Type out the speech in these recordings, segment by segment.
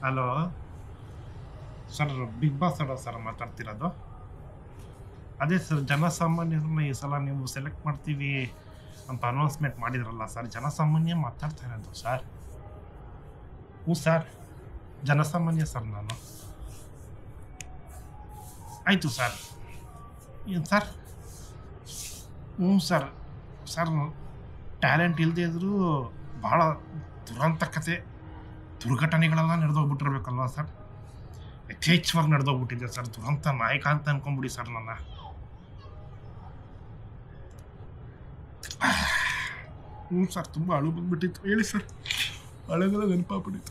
Hello sir big boss ಅಲ್ಲ sir ಮಾತಾಡ್ತಿರೋದು ಅದೇ ಸರ್ ಜನಸಾಮಾನ್ಯರನ್ನ ಈ ಸಲ ನೀವು ಸೆಲೆಕ್ಟ್ ಮಾಡ್ತೀವಿ ಅಂತ ಅನೌನ್ಸ್ಮೆಂಟ್ ಮಾಡಿದ್ರಲ್ಲ ಸರ್ ಜನಸಾಮಾನ್ಯ ಮಾತಾಡ್ತಾ ಇರೋದು ಸರ್ ಹ್ಞೂ ಸರ್ ಜನಸಾಮಾನ್ಯ ಸರ್ ನಾನು ಆಯಿತು ಸರ್ ಏನು ಸರ್ ಹ್ಞೂ ಸರ್ ಸರ್ ಟ್ಯಾಲೆಂಟ್ ಇಲ್ಲದೆ ಇದ್ದರೂ ಭಾಳ ದುರಂತ ಕತೆ ದುರ್ಘಟನೆಗಳೆಲ್ಲ ನಡೆದೋಗ್ಬಿಟ್ಟಿರ್ಬೇಕಲ್ವಾ ಸರ್ ಯಥೇಚ್ಛವಾಗಿ ನಡೆದೋಗ್ಬಿಟ್ಟಿದೆ ಸರ್ ದುರಂತ ನಾಯಕ ಅಂತ ಅನ್ಕೊಂಬಿಡಿ ಸರ್ ನನ್ನ ಹ್ಞೂ ಸರ್ ತುಂಬ ಅಳು ಬಂದ್ಬಿಟ್ಟಿತ್ತು ಹೇಳಿ ಸರ್ ಅಳೆಗಳ ನೆನಪಾಗ್ಬಿಟ್ಟಿತ್ತು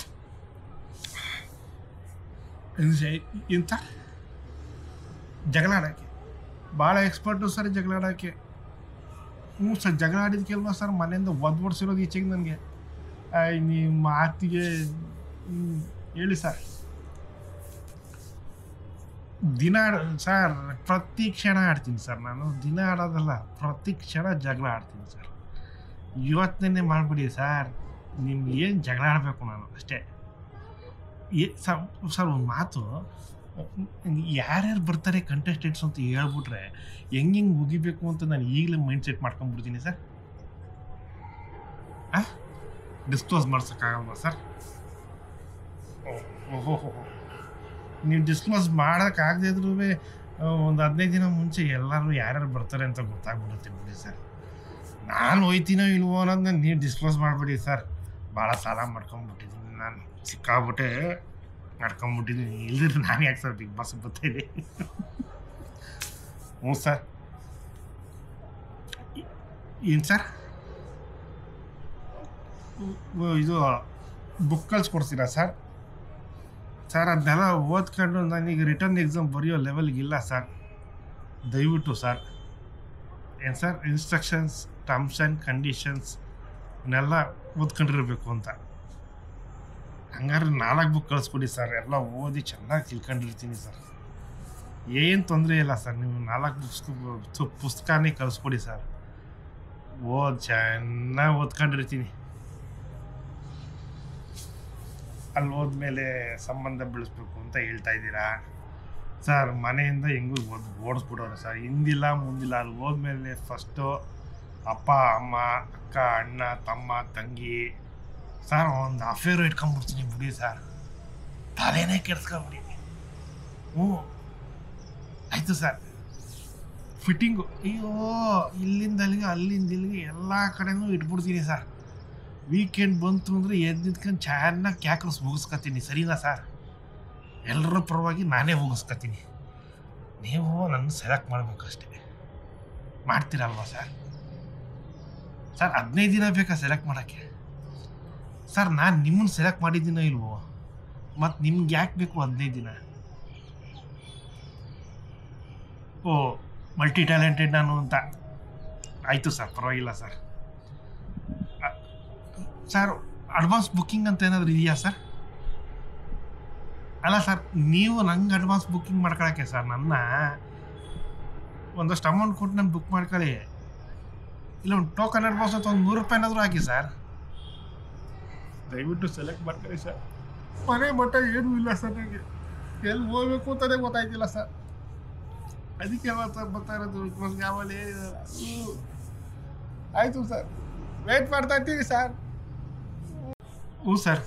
ಎಂತ ಜಗಳ ಆಡೋಕ್ಕೆ ಭಾಳ ಎಕ್ಸ್ಪರ್ಟು ಸರ್ ಜಗಳ ಆಡೋಕ್ಕೆ ಹ್ಞೂ ಸರ್ ಜಗಳ ಆಡಿದ್ಕೆಲ್ವಾ ಸರ್ ಮನೆಯಿಂದ ಒದ್ಬಡ್ಸಿರೋದು ಈಚೆಗೆ ನನಗೆ ನಿಮ್ಮ ಮಾತಿಗೆ ಹ್ಮ್, ಹೇಳಿ ಸರ್ ದಿನ ಆಡ್- ಸರ್ ಪ್ರತಿ ಕ್ಷಣ ಆಡ್ತೀನಿ ಸರ್ ನಾನು ದಿನ ಆಡೋದಲ್ಲ ಪ್ರತಿ ಕ್ಷಣ ಜಗಳ ಆಡ್ತೀನಿ ಸರ್ ಇವತ್ತನೇ ಮಾಡಿಬಿಡಿ ಸರ್ ನಿಮ್ಗೆ ಏನು ಜಗಳ ಆಡಬೇಕು ನಾನು ಅಷ್ಟೇ ಏ ಸರ್ ಸರ್ ಒಂದು ಮಾತು ಯಾರ್ಯಾರು ಬರ್ತಾರೆ ಕಂಟೆಸ್ಟೆಂಟ್ಸ್ ಅಂತ ಹೇಳ್ಬಿಟ್ರೆ ಹೆಂಗೆ ಹೆಂಗೆ ಮುಗಿಬೇಕು ಅಂತ ನಾನು ಈಗಲೇ ಮೈಂಡ್ ಸೆಟ್ ಮಾಡ್ಕೊಂಡ್ಬಿಡ್ತೀನಿ ಸರ್ ಆ ಡಿಸ್ಕ್ಲೋಸ್ ಮಾಡ್ಸೋಕ್ಕಾಗಲ್ವಾ ಸರ್ ಓಹೋ ನೀವು ಡಿಸ್ಕ್ಲೋಸ್ ಮಾಡೋಕ್ಕಾಗದೇ ಇದ್ರೂ ಒಂದು ಹದಿನೈದು ದಿನ ಮುಂಚೆ ಎಲ್ಲರೂ ಯಾರ್ಯಾರು ಬರ್ತಾರೆ ಅಂತ ಗೊತ್ತಾಗ್ಬಿಡುತ್ತೆ ಬಿಡಿ ಸರ್ ನಾನು ಹೋಯ್ತೀನೋ ಇಲ್ವೋ ಅನ್ನೋದನ್ನ ನೀವು ಡಿಸ್ಕ್ಲೋಸ್ ಮಾಡಿಬಿಡಿ ಸರ್ ಭಾಳ ಸಾಲ ಮಾಡ್ಕೊಂಬಿಟ್ಟಿದ್ದೀನಿ ನಾನು ಸಿಕ್ಕಾಬಿಟ್ಟೆ ಮಾಡ್ಕೊಂಬಿಟ್ಟಿದ್ದೀನಿ ಇಲ್ದಿದ್ರೆ ನಾನು ಯಾಕೆ ಸರ್ ಬಿಗ್ ಬಾಸ್ ಬರ್ತಾಯಿದೆ ಹ್ಞೂ ಸರ್ ಏನು ಸರ್ ಇದು ಬುಕ್ ಕಳ್ಸ್ಕೊಡ್ತೀರಾ ಸರ್ ಸರ್ ಅದನ್ನೆಲ್ಲ ಓದ್ಕೊಂಡು ನನಗೆ ರಿಟರ್ನ್ ಎಕ್ಸಾಮ್ ಬರೆಯೋ ಲೆವೆಲ್ಗಿಲ್ಲ ಸರ್ ದಯವಿಟ್ಟು ಸರ್ ಏನು sir instructions terms and conditions ಇವನ್ನೆಲ್ಲ ಓದ್ಕೊಂಡಿರ್ಬೇಕು ಅಂತ ಹಂಗಾರೆ ನಾಲ್ಕು ಬುಕ್ ಕಳಿಸ್ಕೊಡಿ ಸರ್ ಎಲ್ಲ ಓದಿ ಚೆನ್ನಾಗಿ ತಿಳ್ಕೊಂಡಿರ್ತೀನಿ ಸರ್ ಏನು ತೊಂದರೆ ಇಲ್ಲ ಸರ್ ನೀವು ನಾಲ್ಕು ಬುಕ್ಸ್ ಪುಸ್ತಕನೇ ಕಳಿಸ್ಕೊಡಿ ಸರ್ ಓದ್ ಚೆನ್ನಾಗಿ ಓದ್ಕೊಂಡಿರ್ತೀನಿ ಅಲ್ಲಿ ಹೋದ್ಮೇಲೆ ಸಂಬಂಧ ಬೆಳೆಸ್ಬೇಕು ಅಂತ ಹೇಳ್ತಾ ಇದ್ದೀರಾ ಸರ್ ಮನೆಯಿಂದ ಹೆಂಗೂ ಓದ್ ಓಡಿಸ್ಬಿಡೋರು ಸರ್ ಹಿಂದಿಲ್ಲ ಮುಂದಿಲ್ಲ ಅಲ್ಲಿ ಹೋದ್ಮೇಲೆ ಫಸ್ಟು ಅಪ್ಪ ಅಮ್ಮ ಅಕ್ಕ ಅಣ್ಣ ತಮ್ಮ ತಂಗಿ ಸರ್ ಒಂದು ಅಫೇರು ಇಟ್ಕೊಂಡ್ಬಿಡ್ತೀನಿ ಬಿಡಿ ಸರ್ ತಲೆನೇ ಕೆಡ್ಸ್ಕೊಂಬಿಡಿ ಹ್ಞೂ ಆಯಿತು ಸರ್ ಫಿಟ್ಟಿಂಗು ಅಯ್ಯೋ ಇಲ್ಲಿಂದ ಅಲ್ಲಿಗೆ ಅಲ್ಲಿಂದ ಇಲ್ಲಿಗೆ ಎಲ್ಲ ಕಡೆನೂ ಇಟ್ಬಿಡ್ತೀನಿ ಸರ್ ವೀಕೆಂಡ್ ಬಂತು ಅಂದರೆ ಎದ್ದು ನಿಂತ್ಕೊಂಡು ಚೆನ್ನಾಗಿ ಕ್ಯಾಕ್ರಸ್ ಮುಗಿಸ್ಕೊತೀನಿ ಸರಿನಾ ಸರ್ ಎಲ್ಲರ ಪರವಾಗಿ ನಾನೇ ಮುಗಿಸ್ಕೊತೀನಿ ನೀವು ನನ್ನ ಸೆಲೆಕ್ಟ್ ಮಾಡಬೇಕಷ್ಟೆ ಮಾಡ್ತೀರಲ್ವಾ ಸರ್ ಸರ್ ಹದಿನೈದು ದಿನ ಬೇಕಾ ಸೆಲೆಕ್ಟ್ ಮಾಡೋಕ್ಕೆ ಸರ್ ನಾನು ನಿಮ್ಮನ್ನು ಸೆಲೆಕ್ಟ್ ಮಾಡಿದ್ದೀನೋ ಇಲ್ವೋ ಮತ್ತು ನಿಮ್ಗೆ ಯಾಕೆ ಬೇಕು ಹದಿನೈದು ದಿನ ಓ ಮಲ್ಟಿ ಟ್ಯಾಲೆಂಟೆಡ್ ನಾನು ಅಂತ ಆಯಿತು ಸರ್ ಪರವಾಗಿಲ್ಲ ಸರ್ ಅ- ಸರ್ ಅಡ್ವಾನ್ಸ್ ಬುಕ್ಕಿಂಗ್ ಅಂತ ಏನಾದರೂ ಇದೆಯಾ ಸರ್ ಅಲ್ಲ ಸರ್ ನೀವು ನಂಗೆ ಅಡ್ವಾನ್ಸ್ ಬುಕ್ಕಿಂಗ್ ಮಾಡ್ಕೊಳಕ್ಕೆ ಸರ್ ನನ್ನ ಒಂದಷ್ಟು ಅಮೌಂಟ್ ಕೊಟ್ಟು ನಾನು ಬುಕ್ ಮಾಡ್ಕೊಳ್ಳಿ ಇಲ್ಲ ಒಂದು ಟೋಕನ್ ಅಡ್ವಾನ್ಸ್ ಅಂತ ಒಂದು ನೂರು ರೂಪಾಯಿನಾದರೂ ಹಾಕಿ ಸರ್ ದಯವಿಟ್ಟು ಸೆಲೆಕ್ಟ್ ಮಾಡ್ಕೊಳ್ಳಿ ಸರ್ ಮನೆ ಮಟ್ಟ ಏನೂ ಇಲ್ಲ ಸರ್ ನನಗೆ ಎಲ್ಲಿ ಹೋಗ್ಬೇಕು ಅಂತಲೇ ಗೊತ್ತಾಯ್ತಿಲ್ಲ ಸರ್ ಅದಕ್ಕೆ ಸರ್ ಬರ್ತಾ ಇರೋದು ಬಿಕಾಸ್ ಯಾವಲ್ಲಿ ಆಯಿತು ಸರ್ ವೇಟ್ ಮಾಡ್ತಾ ಇರ್ತೀವಿ ಸರ್ ಹ್ಞೂ ಸರ್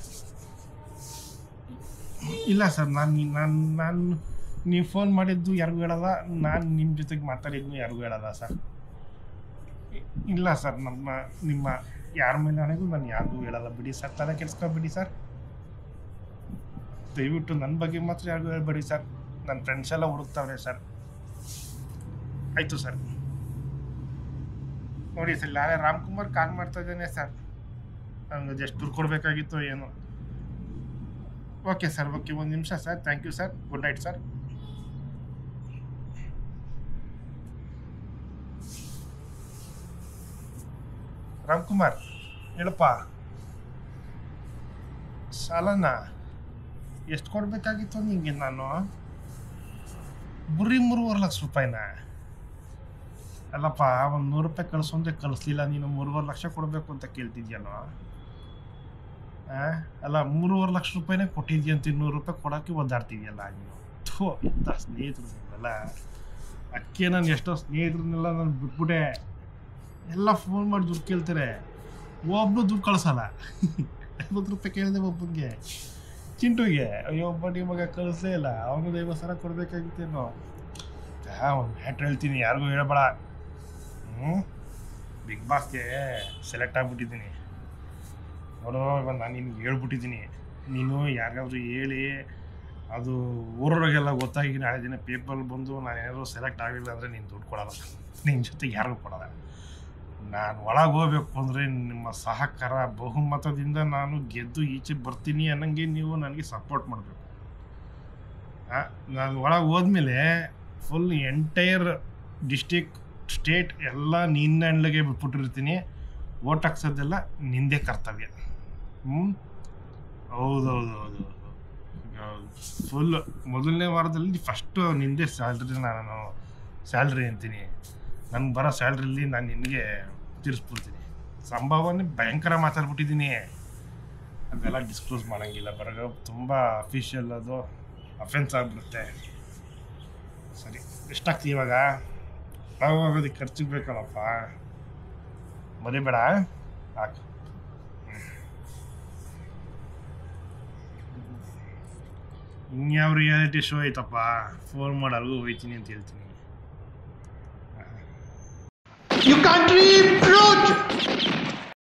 ಇಲ್ಲ ಸರ್ ನಾನು ನಾನು ನಾನು ನೀವು ಫೋನ್ ಮಾಡಿದ್ದು ಯಾರಿಗೂ ಹೇಳಲ್ಲ ನಾನು ನಿಮ್ಮ ಜೊತೆಗೆ ಮಾತಾಡಿದ್ದು ಯಾರಿಗೂ ಹೇಳಲ್ಲ ಸರ್ ಇಲ್ಲ ಸರ್ ನಮ್ಮ ನಿಮ್ಮ ಯಾರ ಮೇಲೆ ಆಣೆಗೂ ನಾನು ಯಾರಿಗೂ ಹೇಳಲ್ಲ ಬಿಡಿ ಸರ್ ತಲೆ ಕೆಡ್ಸ್ಕೊಬಿಡಿ ಸರ್ ದಯವಿಟ್ಟು ನನ್ನ ಬಗ್ಗೆ ಮಾತ್ರ ಯಾರಿಗೂ ಹೇಳ್ಬೇಡಿ ಸರ್ ನನ್ನ ಫ್ರೆಂಡ್ಸ್ ಎಲ್ಲ ಹುಡುಕ್ತಾವ್ರೆ ಸರ್ ಆಯಿತು ಸರ್ ನೋಡಿ ಸರ್ ನಾಳೆ ರಾಮ್ಕುಮಾರ್ ಕಾಲ್ ಮಾಡ್ತಾ ಇದ್ದೇನೆ ಸರ್ ನನಗೆ ಜಸ್ಟ್ ದುಡ್ಡು ಕೊಡಬೇಕಾಗಿತ್ತು ಏನು ಓಕೆ ಸರ್ ಓಕೆ ಒಂದು ನಿಮಿಷ sir thank you sir good night sir Ramkumar ಹೇಳಪ್ಪ ಸಾಲನ ಎಷ್ಟು ಕೊಡಬೇಕಾಗಿತ್ತು ನಿಂಗೆ ನಾನು ಬರೀ ಮೂರುವರೆ ಲಕ್ಷ ರೂಪಾಯಿನ ಅಲ್ಲಪ್ಪ ಒಂದು ನೂರು ರೂಪಾಯಿ ಕಳಿಸು ಅಂದರೆ ಕಳಿಸ್ಲಿಲ್ಲ ನೀನು ಮೂರುವರೆ ಲಕ್ಷ ಕೊಡಬೇಕು ಅಂತ ಕೇಳ್ತಿದ್ಯಲ್ಲೋ ಆ? ಅಲ್ಲ ಮೂರುವರೆ ಲಕ್ಷ ರೂಪಾಯಿನೇ ಕೊಟ್ಟಿದ್ಯ ಅಂತ ಇನ್ನೂರು ರೂಪಾಯಿ ಕೊಡೋಕ್ಕೆ ಒದ್ದಾಡ್ತಿದ್ಯಲ್ಲ ನೀನು ಥೋ ಎಂಥ ಸ್ನೇಹಿತರು ನೀವೆಲ್ಲ ಅಕ್ಕೆ ನಾನು ಎಷ್ಟೋ ಸ್ನೇಹಿತರನ್ನೆಲ್ಲ ನಾನು ಬಿಟ್ಬಿಟ್ಟೆ ಎಲ್ಲ ಫೋನ್ ಮಾಡಿ ದುಡ್ಡು ಕೇಳ್ತಾರೆ ಒಬ್ಬನು ದುಡ್ಡು ಕಳ್ಸಲ್ಲ ಐವತ್ತು ರೂಪಾಯಿ ಕೇಳಿದೆ ಒಬ್ಬನಿಗೆ ಚಿಂಟುಗೆ ಅಯ್ಯೋ ಒಬ್ಬ ನಿಮ್ಮ ಮಗ ಕಳಿಸ್ಲೇ ಇಲ್ಲ ಅವನಿಗೆ ಐವತ್ತು ಸಾವಿರ ಕೊಡಬೇಕಾಗಿತ್ತೇನೋ ಒಂದು ಮ್ಯಾಟ್ರ್ ಹೇಳ್ತೀನಿ ಯಾರಿಗೂ ಹೇಳಬೇಡ ಹ್ಞೂ ಬಿಗ್ ಬಾಸ್ಗೆ ಸೆಲೆಕ್ಟ್ ಆಗಿಬಿಟ್ಟಿದ್ದೀನಿ ನೋಡು ಇವಾಗ ನಾನು ನಿನ್ಗೆ ಹೇಳ್ಬಿಟ್ಟಿದ್ದೀನಿ ನೀನು ಯಾರಿಗಾದ್ರೂ ಹೇಳಿ ಅದು ಊರೊಳಗೆಲ್ಲ ಗೊತ್ತಾಗಿ ನಾಳೆ ದಿನ ಪೇಪರ್ ಬಂದು ನಾನು ಏನಾದರೂ ಸೆಲೆಕ್ಟ್ ಆಗಲಿಲ್ಲ ಅಂದರೆ ನೀನು ದುಡ್ಡು ಕೊಡಲ್ಲ ನಿನ್ನ ಜೊತೆ ಯಾರಿಗೂ ಕೊಡಲ್ಲ ನಾನು ಒಳಗೆ ಹೋಗ್ಬೇಕು ಅಂದರೆ ನಿಮ್ಮ ಸಹಕಾರ ಬಹುಮತದಿಂದ ನಾನು ಗೆದ್ದು ಈಚೆ ಬರ್ತೀನಿ ಅನ್ನಂಗೆ ನೀವು ನನಗೆ ಸಪೋರ್ಟ್ ಮಾಡಬೇಕು ನಾನು ಒಳಗೆ ಹೋದ್ಮೇಲೆ ಫುಲ್ ಎಂಟೈರ್ ಡಿಸ್ಟಿಕ್ ಸ್ಟೇಟ್ ಎಲ್ಲ ನಿನ್ನ ಹಂಡ್ಲಿಗೆ ಬಿಟ್ಬಿಟ್ಟಿರ್ತೀನಿ ಓಟ್ ಹಾಕ್ಸೋದೆಲ್ಲ ನಿಂದೇ ಕರ್ತವ್ಯ ಹ್ಞೂ ಹೌದೌದು ಹೌದು ಫುಲ್ ಮೊದಲನೇ ವಾರದಲ್ಲಿ ಫಸ್ಟು ನಿಂದೇ ಸ್ಯಾಲ್ರಿ ನಾನು ಸ್ಯಾಲ್ರಿ ಅಂತೀನಿ ನನಗೆ ಬರೋ ಸ್ಯಾಲ್ರಿಲಿ ನಾನು ನಿನಗೆ ತೀರಿಸ್ಬಿಡ್ತೀನಿ ಸಂಭಾವನೆ ಭಯಂಕರ ಮಾತಾಡ್ಬಿಟ್ಟಿದ್ದೀನಿ ಅದೆಲ್ಲ ಡಿಸ್ಕ್ಲೋಸ್ ಮಾಡೋಂಗಿಲ್ಲ ಬರೋ ತುಂಬ ಅಫಿಷಿಯಲ್ ಅದು ಅಫೆನ್ಸ್ ಆಗಿಬಿಡುತ್ತೆ ಸರಿ ಎಷ್ಟಾಗ್ತಿ ಇವಾಗ ನಾವು ಅದಕ್ಕೆ ಖರ್ಚಿಗೆ ಬೇಕಲ್ಲಪ್ಪ ಮರಿಬೇಡ ಹಾಕು ಇನ್ಯಾವ ರಿಯಾಲಿಟಿ ಶೋ ಐತಪ್ಪ ಫೋನ್ ಮಾಡಿ ಅಲ್ಗೂ ಹೋಯ್ತೀನಿ ಅಂತ ಹೇಳ್ತೀನಿ You can't dream, bro.